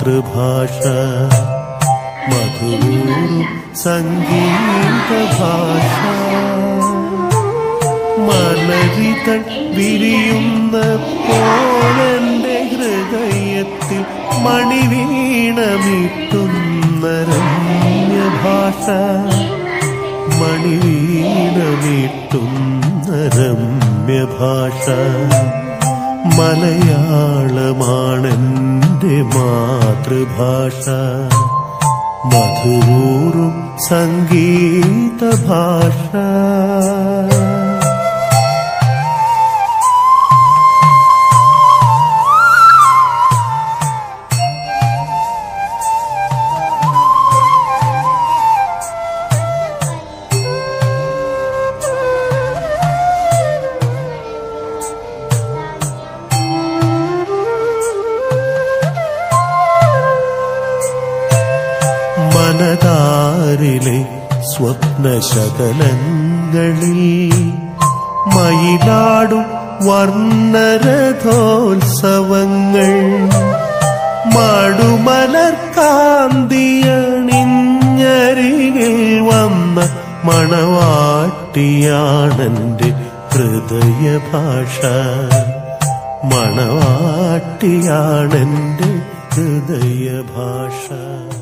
മാതൃഭാഷ മധുരൂറും സംഗീത ഭാഷ മലരിതൾ വിരിയുന്ന പോലെന്റെ ഹൃദയത്തിൽ മണിവീണമിട്ടുന്ന രമ്യഭാഷ മണിവീണമിട്ടുന്ന രമ്യഭാഷ മലയാളമാണെന്റെ മാതൃഭാഷ മധുരൂറും സംഗീത ഭാഷ മനതാരിലെ സ്വപ്നശകലങ്ങളിൽ മയിലാടും വർണ്ണരഥോത്സവങ്ങൾ മടുമലർ കാന്തിയണിഞ്ഞരികിൽ വന്ന മണവാട്ടിയാണെന്റെ ഹൃദയഭാഷ മണവാട്ടിയാണെന്റെ ഹൃദയഭാഷ